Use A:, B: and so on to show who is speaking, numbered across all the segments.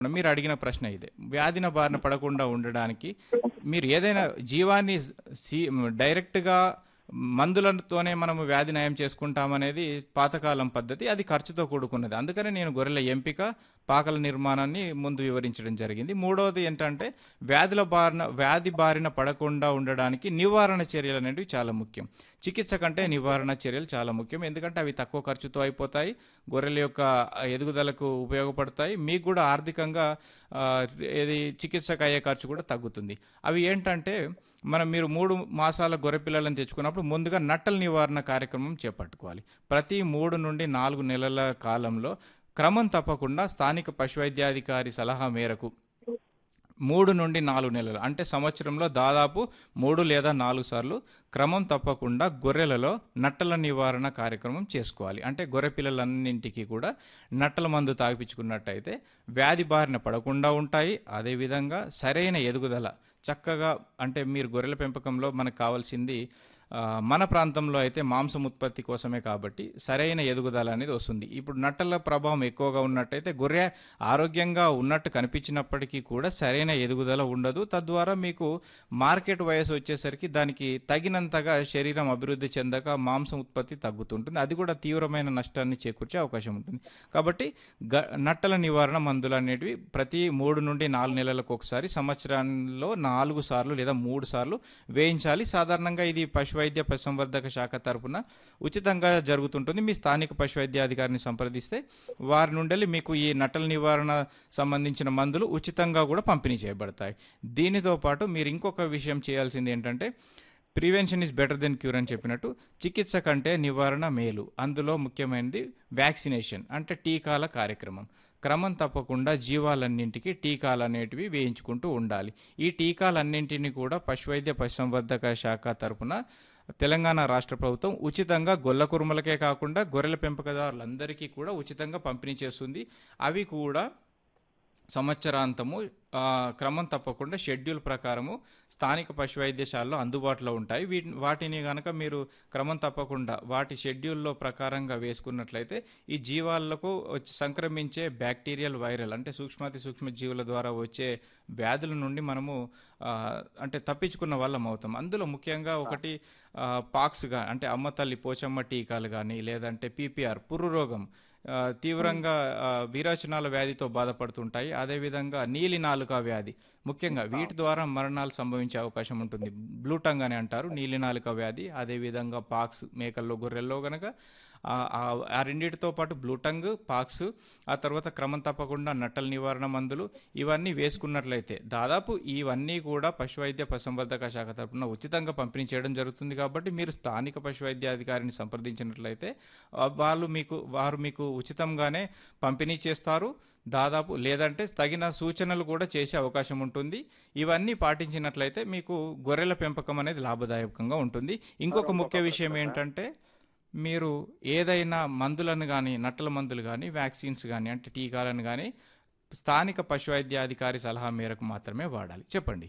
A: మీరు అడిగిన ప్రశ్న ఇదే వ్యాధిన బారిన పడకుండా ఉండడానికి మీరు ఏదైనా జీవాన్ని సి డైరెక్ట్గా మందులతోనే మనము వ్యాధి నయం చేసుకుంటామనేది పాతకాలం పద్ధతి అది ఖర్చుతో కూడుకున్నది అందుకనే నేను గొర్రెల ఎంపిక పాకల నిర్మాణాన్ని ముందు వివరించడం జరిగింది మూడవది ఏంటంటే వ్యాధుల బారిన వ్యాధి బారిన పడకుండా ఉండడానికి నివారణ చర్యలు అనేవి చాలా ముఖ్యం చికిత్స కంటే నివారణ చర్యలు చాలా ముఖ్యం ఎందుకంటే అవి తక్కువ ఖర్చుతో అయిపోతాయి గొర్రెల యొక్క ఎదుగుదలకు ఉపయోగపడతాయి మీకు కూడా ఆర్థికంగా ఆ, ఇది చికిత్సకు అయ్యే ఖర్చు కూడా తగ్గుతుంది అవి ఏంటంటే మనం మీరు మూడు మాసాల గొర్రె పిల్లలను తెచ్చుకున్నప్పుడు ముందుగా నట్టల నివారణ కార్యక్రమం చేపట్టుకోవాలి ప్రతి మూడు నుండి నాలుగు నెలల కాలంలో క్రమం తప్పకుండా స్థానిక పశువైద్యాధికారి సలహా మేరకు మూడు నుండి నాలుగు నెలలు అంటే సంవత్సరంలో దాదాపు మూడు లేదా నాలుగు సార్లు క్రమం తప్పకుండా గొర్రెలలో నట్టల నివారణ కార్యక్రమం చేసుకోవాలి అంటే గొర్రె పిల్లలన్నింటికి కూడా నట్టల మందు తాగిపించుకున్నట్టయితే వ్యాధి బారిన పడకుండా ఉంటాయి అదేవిధంగా సరైన ఎదుగుదల చక్కగా అంటే మీరు గొర్రెల పెంపకంలో మనకు కావాల్సింది ఆ, మన ప్రాంతంలో అయితే మాంసం ఉత్పత్తి కోసమే కాబట్టి సరైన ఎదుగుదల అనేది వస్తుంది ఇప్పుడు నట్టల ప్రభావం ఎక్కువగా ఉన్నట్టయితే గొర్రె ఆరోగ్యంగా ఉన్నట్టు కనిపించినప్పటికీ కూడా సరైన ఎదుగుదల ఉండదు తద్వారా మీకు మార్కెట్ వయసు వచ్చేసరికి దానికి తగినంతగా శరీరం అభివృద్ధి చెందక మాంసం ఉత్పత్తి తగ్గుతుంటుంది అది కూడా తీవ్రమైన నష్టాన్ని చేకూర్చే అవకాశం ఉంటుంది కాబట్టి గ నట్టల నివారణ మందులు అనేటివి ప్రతి మూడు నుండి నాలుగు నెలలకు ఒకసారి సంవత్సరంలో నాలుగు సార్లు లేదా మూడు సార్లు వేయించాలి సాధారణంగా ఇది పశువైద్య పశుసంవర్ధక శాఖ తరపున ఉచితంగా జరుగుతుంటుంది మీ స్థానిక పశువైద్యాధికారిని సంప్రదిస్తే వారి నుండి మీకు ఈ నట్టల నివారణ సంబంధించిన మందులు ఉచితంగా కూడా పంపిణీ చేయబడతాయి దీనితో పాటు మీరు ఇంకొక విషయం చేయాల్సింది ఏంటంటే prevention is better than cure అని చెప్పినట్టు చికిత్స కంటే నివారణ మేలు అందులో ముఖ్యమైనది వ్యాక్సినేషన్ అంటే టీకాల కార్యక్రమం క్రమం తప్పకుండా జీవాలన్నింటికి టీకాలు అనేటివి వేయించుకుంటూ ఉండాలి ఈ టీకాలన్నింటినీ కూడా పశువైద్య పశుసంవర్ధక శాఖ తరపున తెలంగాణ రాష్ట్ర ప్రభుత్వం ఉచితంగా గొల్ల కురుమలకే కాకుండా గొర్రెల పెంపకదారులందరికీ కూడా ఉచితంగా పంపిణీ చేస్తుంది అవి కూడా సంవత్సరాంతము ఆ, క్రమం తప్పకుండా షెడ్యూల్ ప్రకారము స్థానిక పశు వైద్యశాలలో అందుబాటులో ఉంటాయి వీటి వాటిని కనుక మీరు క్రమం తప్పకుండా వాటి షెడ్యూల్లో ప్రకారంగా వేసుకున్నట్లయితే ఈ జీవాలకు వచ్చి సంక్రమించే బ్యాక్టీరియల్ వైరల్ అంటే సూక్ష్మాతి సూక్ష్మ జీవుల ద్వారా వచ్చే వ్యాధుల నుండి మనము ఆ, అంటే తప్పించుకున్న వాళ్ళం అవుతాం అందులో ముఖ్యంగా ఒకటి ఆ, పాక్స్ గా అంటే అమ్మ తల్లి పోచమ్మ టీకాలు కానీ లేదంటే పీపీఆర్ పుర్రు రోగం ఆ, తీవ్రంగా ఆ, విరోచనాల వ్యాధితో బాధపడుతుంటాయి అదేవిధంగా నీలి నాలుక వ్యాధి ముఖ్యంగా వీటి ద్వారా మరణాలు సంభవించే అవకాశం ఉంటుంది బ్లూటంగ్ అని అంటారు నీలి నాలుక వ్యాధి అదేవిధంగా పాక్స్ మేకల్లో గొర్రెల్లో గనక ఆ ఆ- ఆ రెండింటితో పాటు బ్లూటంగ్ పాక్స్ ఆ తర్వాత క్రమం తప్పకుండా నట్టల నివారణ మందులు ఇవన్నీ వేసుకున్నట్లయితే దాదాపు ఇవన్నీ కూడా పశువైద్య పశుసంవర్ధక శాఖ తరపున ఉచితంగా పంపిణీ చేయడం జరుగుతుంది కాబట్టి మీరు స్థానిక పశువైద్యాధికారిని సంప్రదించినట్లయితే ఆ, వాళ్ళు మీకు వారు మీకు ఉచితంగానే పంపిణీ చేస్తారు దాదాపు లేదంటే తగిన సూచనలు కూడా చేసే అవకాశం ఉంటుంది ఇవన్నీ పాటించినట్లయితే మీకు గొర్రెల పెంపకం అనేది లాభదాయకంగా ఉంటుంది ఇంకొక ముఖ్య విషయం ఏంటంటే మీరు ఏదైనా మందులను కానీ నట్టల మందులు కానీ వ్యాక్సిన్స్ కానీ అంటే టీకాలను కానీ స్థానిక పశువైద్యాధికారి సలహా మేరకు మాత్రమే వాడాలి చెప్పండి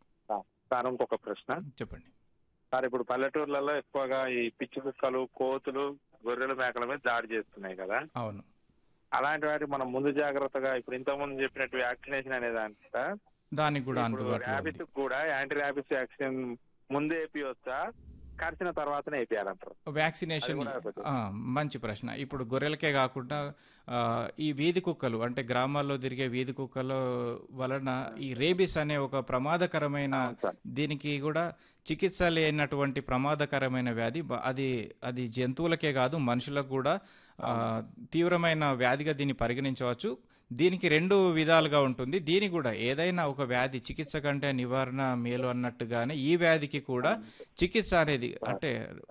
B: సార్ ఇంకొక ప్రశ్న
A: చెప్పండి
B: సార్ ఇప్పుడు పల్లెటూర్లలో ఎక్కువగా ఈ పిచ్చి కుక్కలు కోతులు గొర్రెల మేకల మీద దాడి చేస్తున్నాయి కదా
A: అవును
B: అలాంటి వాటికి మనం ముందు జాగ్రత్తగా ఇప్పుడు ఇంతకుముందు చెప్పినట్టు వ్యాక్సినేషన్ అనేది అంట
A: దానికి కూడా
B: ఇప్పుడు
A: అందుబాటులో
B: ర్యాబిస్
A: ఉంది
B: కూడా యాంటీ ర్యాబిస్ వ్యాక్సిన్ ముందు వేపియొచ్చా కరిచిన తర్వాతనే వేపియాలంటారు
A: వ్యాక్సినేషన్
B: అది కూడా ఒకటి.
A: ఆ, మంచి ప్రశ్న ఇప్పుడు గొర్రెలకే కాకుండా ఆ, ఈ వీధి కుక్కలు అంటే గ్రామాల్లో తిరిగే వీధి కుక్కల వలన ఈ రేబిస్ అనే ఒక ప్రమాదకరమైన
B: అవును సార్.
A: దీనికి కూడా చికిత్స లేనటువంటి ప్రమాదకరమైన వ్యాధి బ- అది అది జంతువులకే కాదు మనుషులకు కూడా ఆ, తీవ్రమైన వ్యాధిగా దీన్ని పరిగణించవచ్చు దీనికి రెండు విధాలుగా ఉంటుంది దీని కూడా ఏదైనా ఒక వ్యాధి చికిత్స కంటే నివారణ మేలు అన్నట్టుగానే ఈ వ్యాధికి కూడా చికిత్స అనేది అంటే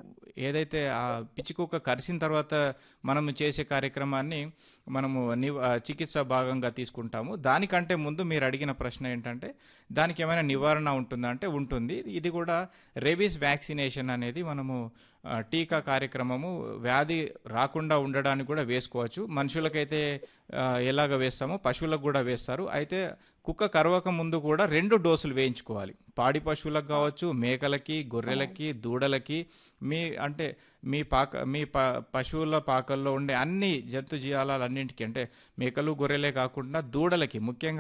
A: ఏదైతే ఆ పిచ్చి కుక్క కరిసిన తర్వాత మనం చేసే కార్యక్రమాన్ని మనము నివ ఆ, చికిత్స భాగంగా తీసుకుంటాము దానికంటే ముందు మీరు అడిగిన ప్రశ్న ఏంటంటే దానికి ఏమైనా నివారణ ఉంటుందా అంటే ఉంటుంది ఇది కూడా రేబీస్ వ్యాక్సినేషన్ అనేది మనము ఆ, టీకా కార్యక్రమము వ్యాధి రాకుండా ఉండడానికి కూడా వేసుకోవచ్చు మనుషులకైతే ఆ, ఎలాగ వేస్తామో పశువులకు కూడా వేస్తారు అయితే కుక్క కరవక ముందు కూడా రెండు డోసులు వేయించుకోవాలి పాడి పశువులకు కావచ్చు మేకలకి గొర్రెలకి దూడలకి మీ అంటే మీ పాక మీ ప పశువుల పాకల్లో ఉండే అన్ని జంతు జీవాలన్నింటికి అంటే మేకలు గొర్రెలే కాకుండా దూడలకి ముఖ్యంగా